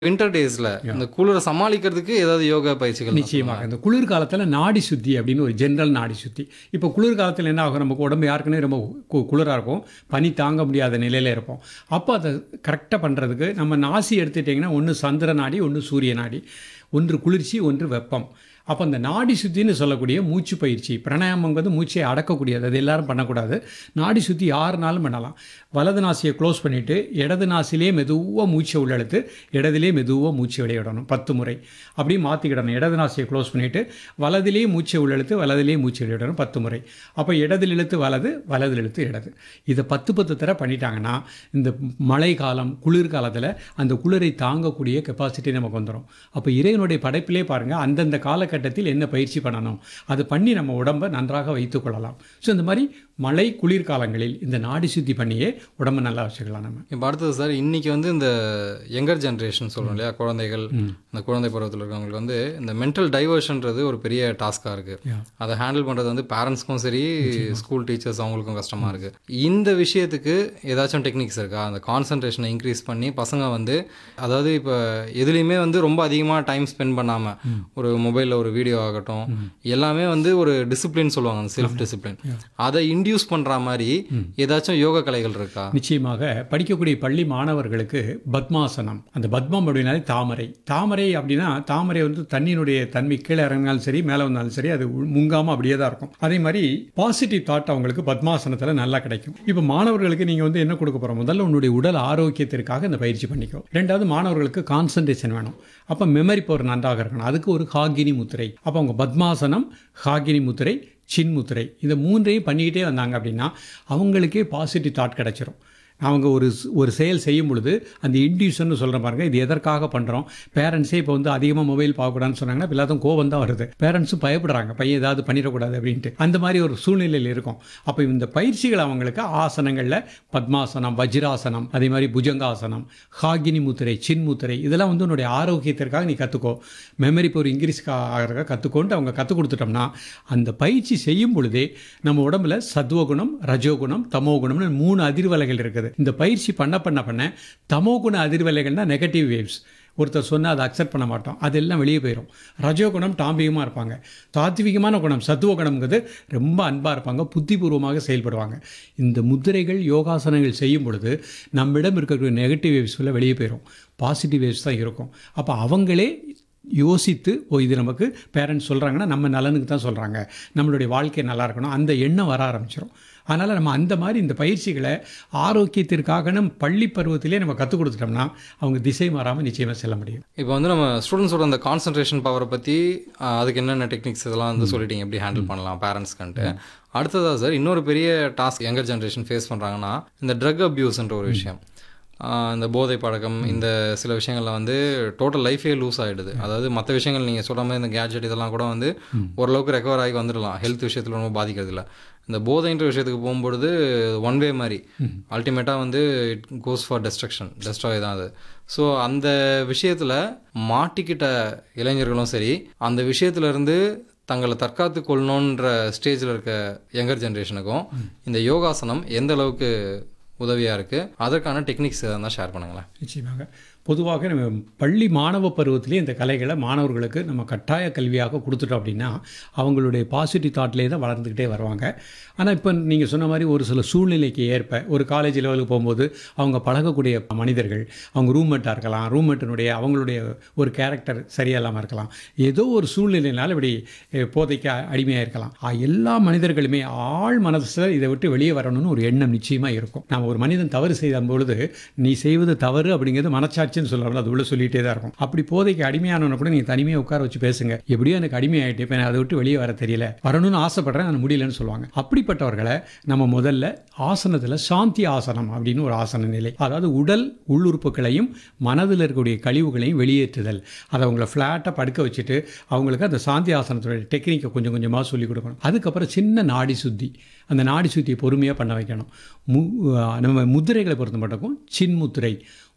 Winter டேஸ்ல இந்த குளிரை சமாளிக்கிறதுக்கு ஏதாவது யோகா பயிற்சிகள் நிச்சயமாக இந்த குளிர்காலத்தில் நாடி சுத்தி அப்படின்னு ஒரு ஜென்ரல் நாடி சுத்தி இப்போ குளிர்காலத்தில் என்ன ஆகும் நமக்கு உடம்பு யாருக்குன்னே ரொம்ப கு- குளிரா இருக்கும் பனி தாங்க முடியாத நிலையில இருப்போம் அப்போ அதை கரெக்டாக பண்ணுறதுக்கு நம்ம நாசி எடுத்துட்டிங்கன்னா ஒன்று சந்திர நாடி ஒன்று சூரிய நாடி ஒன்று குளிர்ச்சி ஒன்று வெப்பம் அப்போ அந்த நாடி சுத்தின்னு சொல்லக்கூடிய மூச்சு பயிற்சி பிராணாயாமங்கிறது மூச்சை அடக்கக்கூடியது அது எல்லாரும் பண்ணக்கூடாது நாடி சுத்தி யாருனாலும் பண்ணலாம் வலது நாசியை க்ளோஸ் பண்ணிவிட்டு இடது நாசிலே மெதுவாக மூச்சை உள்ளெழுத்து இடதுலே மெதுவாக மூச்சு வெளியிடணும் பத்து முறை அப்படியே மாற்றிக்கிடணும் இடது நாசியை க்ளோஸ் பண்ணிவிட்டு வலதிலே மூச்சை உள்ளெழுத்து வலதிலே மூச்சு வெளியிடணும் பத்து முறை அப்போ இடதில் இழுத்து வலது வலதில் இழுத்து இடது இதை பத்து பத்து தடவை பண்ணிட்டாங்கன்னா இந்த மழை காலம் குளிர் காலத்தில் அந்த குளிரை தாங்கக்கூடிய கெப்பாசிட்டி நமக்கு வந்துடும் அப்போ இறைவனுடைய படைப்பிலே பாருங்கள் அந்தந்த காலகட்டத்தில் என்ன பயிற்சி பண்ணணும் அது பண்ணி நம்ம உடம்பை நன்றாக வைத்துக் கொள்ளலாம் ஸோ இந்த மாதிரி மழை குளிர் காலங்களில் இந்த நாடி சுத்தி பண்ணியே உடம்பை நல்லா வச்சுக்கலாம் நம்ம இப்போ அடுத்தது சார் இன்னைக்கு வந்து இந்த யங்கர் ஜென்ரேஷன் சொல்றோம் இல்லையா குழந்தைகள் இந்த குழந்தை பருவத்தில் இருக்கவங்களுக்கு வந்து இந்த மென்டல் டைவர்ஷன்றது ஒரு பெரிய டாஸ்காக இருக்கு Yeah. அதை ஹேண்டில் பண்றது வந்து பேரண்ட்ஸ்க்கும் சரி ஸ்கூல் டீச்சர்ஸ் அவங்களுக்கும் கஷ்டமா இருக்கு இந்த விஷயத்துக்கு ஏதாச்சும் டெக்னிக்ஸ் இருக்கா அந்த கான்சன்ட்ரேஷனை இன்க்ரீஸ் பண்ணி பசங்க வந்து அதாவது இப்போ எதுலேயுமே வந்து ரொம்ப அதிகமாக டைம் ஸ்பெண்ட் பண்ணாம ஒரு மொபைலில் ஒரு வீடியோ ஆகட்டும் எல்லாமே வந்து ஒரு டிசிப்ளின் சொல்லுவாங்க அந்த செல்ஃப் டிசிப்ளின் அதை இன்டியூஸ் பண்ற மாதிரி ஏதாச்சும் யோக கலைகள் இருக்கா நிச்சயமாக படிக்கக்கூடிய பள்ளி மாணவர்களுக்கு பத்மாசனம் அந்த பத்மம் அப்படின்னாலே தாமரை தாமரை அப்படின்னா தாமரை வந்து தண்ணியினுடைய தன்மை கீழே இறங்கினாலும் சரி மேலே வந்தாலும் சரி அது உள்- முங்காம அப்படியே தான் இருக்கும் அதே மாதிரி பாசிட்டிவ் தாட் அவங்களுக்கு பத்மாசனத்தில் நல்லா கிடைக்கும் இப்போ மாணவர்களுக்கு நீங்கள் வந்து என்ன கொடுக்க போகிறோம் முதல்ல உன்னுடைய உடல் ஆரோக்கியத்திற்காக இந்த பயிற்சி பண்ணிக்கோ ரெண்டாவது மாணவர்களுக்கு கான்சன்ட்ரேஷன் வேணும் அப்போ மெமரி பவர் நன்றாக இருக்கணும் அதுக்கு ஒரு ஹாகினி முத்திரை அப்போ அவங்க பத்மாசனம் ஹாகினி முத்திரை சின் முத்திரை இந்த மூன்றையும் பண்ணிக்கிட்டே வந்தாங்க அப்படின்னா அவங்களுக்கே பாசிட்டிவ் தாட் கிடைச்சிரும் அவங்க ஒரு ஸ்- ஒரு செயல் செய்யும் பொழுது அந்த இன்டியூஷன் சொல்கிற பாருங்க இது எதற்காக பண்ணுறோம் பேரண்ட்ஸே இப்போ வந்து அதிகமாக மொபைல் பார்க்கக்கூடாதுன்னு சொன்னாங்கன்னா இப்ப எல்லாத்துக்கும் கோவம் தான் வருது பேரண்ட்ஸும் பயப்படுறாங்க பையன் ஏதாவது பண்ணிடக்கூடாது அப்படின்ட்டு அந்த மாதிரி ஒரு சூழ்நிலையில் இருக்கும் அப்போ இந்த பயிற்சிகள் அவங்களுக்கு ஆசனங்களில் பத்மாசனம் வஜ்ராசனம் அதே மாதிரி புஜங்காசனம் ஹாகினி முத்திரை சின் முத்திரை இதெல்லாம் வந்து உன்னுடைய ஆரோக்கியத்திற்காக நீ கற்றுக்கோ மெமரி இப்போ ஒரு இங்கிலீஷ் ஆகிறத கற்றுக்கோன்ட்டு அவங்க கற்றுக் கொடுத்துட்டோம்னா அந்த பயிற்சி செய்யும் பொழுதே நம்ம உடம்புல சத்துவகுணம் ரஜோகுணம் தமோகுணம்னு மூணு அதிர்வலைகள் இருக்குது இந்த பயிற்சி பண்ண பண்ண பண்ண தமோகுண அதிர்வலைகள்னா நெகட்டிவ் வேவ்ஸ் ஒருத்தர் சொன்னால் அதை அக்செப்ட் பண்ண மாட்டோம் அதெல்லாம் வெளியே போயிடும் ரஜோகுணம் டாம்பிகமாக இருப்பாங்க சாத்விகமான குணம் சத்துவ குணம்ங்கிறது ரொம்ப அன்பாக இருப்பாங்க புத்திபூர்வமாக செயல்படுவாங்க இந்த முத்திரைகள் யோகாசனங்கள் செய்யும் பொழுது நம்மிடம் இருக்கக்கூடிய நெகட்டிவ் வேவ்ஸ்ல வெளியே போயிடும் பாசிட்டிவ் வேவ்ஸ் தான் இருக்கும் அப்போ அவங்களே யோசித்து ஓ இது நமக்கு பேரண்ட்ஸ் சொல்கிறாங்கன்னா நம்ம நலனுக்கு தான் சொல்கிறாங்க நம்மளுடைய வாழ்க்கை நல்லா இருக்கணும் அந்த எண்ணம் வர ஆரம்பிச்சிடும் அதனால் நம்ம அந்த மாதிரி இந்த பயிற்சிகளை ஆரோக்கியத்திற்காக நம்ம பள்ளி பருவத்திலே நம்ம கற்றுக் கொடுத்துட்டோம்னா அவங்க திசை மாறாமல் நிச்சயமாக செல்ல முடியும் இப்போ வந்து நம்ம ஸ்டூடெண்ட்ஸோட அந்த கான்சன்ட்ரேஷன் பவரை பற்றி அதுக்கு என்னென்ன டெக்னிக்ஸ் இதெல்லாம் வந்து சொல்லிட்டீங்க எப்படி ஹேண்டில் பண்ணலாம் பேரண்ட்ஸ்க்கன்ட்டு அடுத்ததா சார் இன்னொரு பெரிய டாஸ்க் யங்கர் ஜென்ரேஷன் ஃபேஸ் பண்ணுறாங்கன்னா இந்த ட்ரக் அப்யூஸ்ன்ற ஒரு விஷயம் ஆஹ் இந்த போதை பழக்கம் இந்த சில விஷயங்கள்ல வந்து டோட்டல் லைஃபே லூஸ் ஆகிடுது அதாவது மற்ற விஷயங்கள் நீங்கள் சொல்கிற மாதிரி இந்த கேட்ஜெட் இதெல்லாம் கூட வந்து ஓரளவுக்கு ரெக்கவர் ஆகி வந்துடலாம் ஹெல்த் விஷயத்தில் ரொம்ப பாதிக்கிறது இல்ல இந்த போதைன்ற விஷயத்துக்கு போகும்பொழுது ஒன் வே மாதிரி அல்டிமேட்டாக வந்து it goes for destruction destroy தான் அது ஸோ அந்த விஷயத்தில் மாட்டிக்கிட்ட இளைஞர்களும் சரி அந்த விஷயத்துல இருந்து தங்களை தற்காத்து கொள்ளணுன்ற ஸ்டேஜில் இருக்க யங்கர் ஜென்ரேஷனுக்கும் இந்த யோகாசனம் எந்த அளவுக்கு உதவியாக இருக்குது அதற்கான டெக்னிக்ஸ் எதாவது ஷேர் பண்ணுங்களேன் நிச்சயமாக பொதுவாக நம்ம பள்ளி மாணவ பருவத்திலே இந்த கலைகளை மாணவர்களுக்கு நம்ம கட்டாய கல்வியாக கொடுத்துட்டோம் அப்படின்னா அவங்களுடைய பாசிட்டிவ் தாட்லேயே தான் வளர்ந்துக்கிட்டே வருவாங்க ஆனால் இப்போ நீங்கள் சொன்ன மாதிரி ஒரு சில சூழ்நிலைக்கு ஏற்ப ஒரு காலேஜ் லெவலுக்கு போகும்போது அவங்க பழகக்கூடிய மனிதர்கள் அவங்க ரூம்மேட்டாக இருக்கலாம் ரூம்மேட்டினுடைய அவங்களுடைய ஒரு கேரக்டர் சரியா இல்லாமல் இருக்கலாம் ஏதோ ஒரு சூழ்நிலையினால இப்படி அஹ், போதைக்கு அடிமையாக இருக்கலாம் ஆ, எல்லா மனிதர்களுமே ஆழ் மனசில் இதை விட்டு வெளியே வரணும்னு ஒரு எண்ணம் நிச்சயமாக இருக்கும் நம்ம ஒரு மனிதன் தவறு செய்த பொழுது நீ செய்வது தவறு அப்படிங்கிறது மனச்சாட்சின்னு சொல்லலாம் அது உள்ள சொல்லிட்டே தான் இருக்கும் அப்படி போதைக்கு அடிமையானவன கூட நீங்கள் தனிமையாக உட்கார வச்சு பேசுங்க எப்படியோ எனக்கு அடிமையாயிட்டு இப்போ நான் அதை விட்டு வெளியே வர தெரியல வரணும்னு ஆசைப்படுறேன் அது முடியலன்னு சொல்லுவாங்க அப்படிப்பட்டவர்களை நம்ம முதல்ல ஆசனத்தில் சாந்தி ஆசனம் அப்படின்னு ஒரு ஆசன நிலை அதாவது உடல் உள்ளுறுப்புகளையும் மனதில் இருக்கக்கூடிய கழிவுகளையும் வெளியேற்றுதல் அதை அவங்கள ஃப்ளாட்டாக படுக்க வச்சுட்டு அவங்களுக்கு அந்த சாந்தி ஆசனத்துடைய டெக்னிக்கை கொஞ்சம் கொஞ்சமாக சொல்லிக் கொடுக்கணும் அதுக்கப்புறம் சின்ன நாடி சுத்தி அந்த நாடி சுத்தியை பொறுமையாக பண்ண வைக்கணும் மு நம்ம முத்திரைகளை பொறுத்த மட்டும் சின் முத்திரை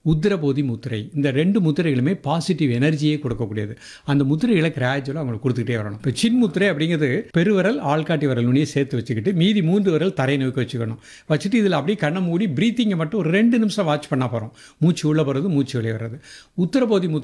உத்திரபோதி முத்திரை இந்த ரெண்டு முத்திரைகளுமே பாசிட்டிவ் எனர்ஜியே கொடுக்கக்கூடியது அந்த முத்திரைகளை கிராஜுவலாக அவங்களுக்கு கொடுத்துக்கிட்டே வரணும் இப்போ சின் முத்திரை அப்படிங்கிறது பெருவிரல் ஆள்காட்டி விரல் நுனியை சேர்த்து வச்சுக்கிட்டு மீதி மூன்று விரல் தரை நோக்கி வச்சுக்கணும் வச்சுட்டு இதில் அப்படியே கண்ணை மூடி ப்ரீத்திங்கை மட்டும் ஒரு ரெண்டு நிமிஷம் வாட்ச் பண்ணால் போகிறோம் மூச்சு உள்ளே போகிறது மூச்சு வெளியே வர்றது உத்தரபோதி முத்திரை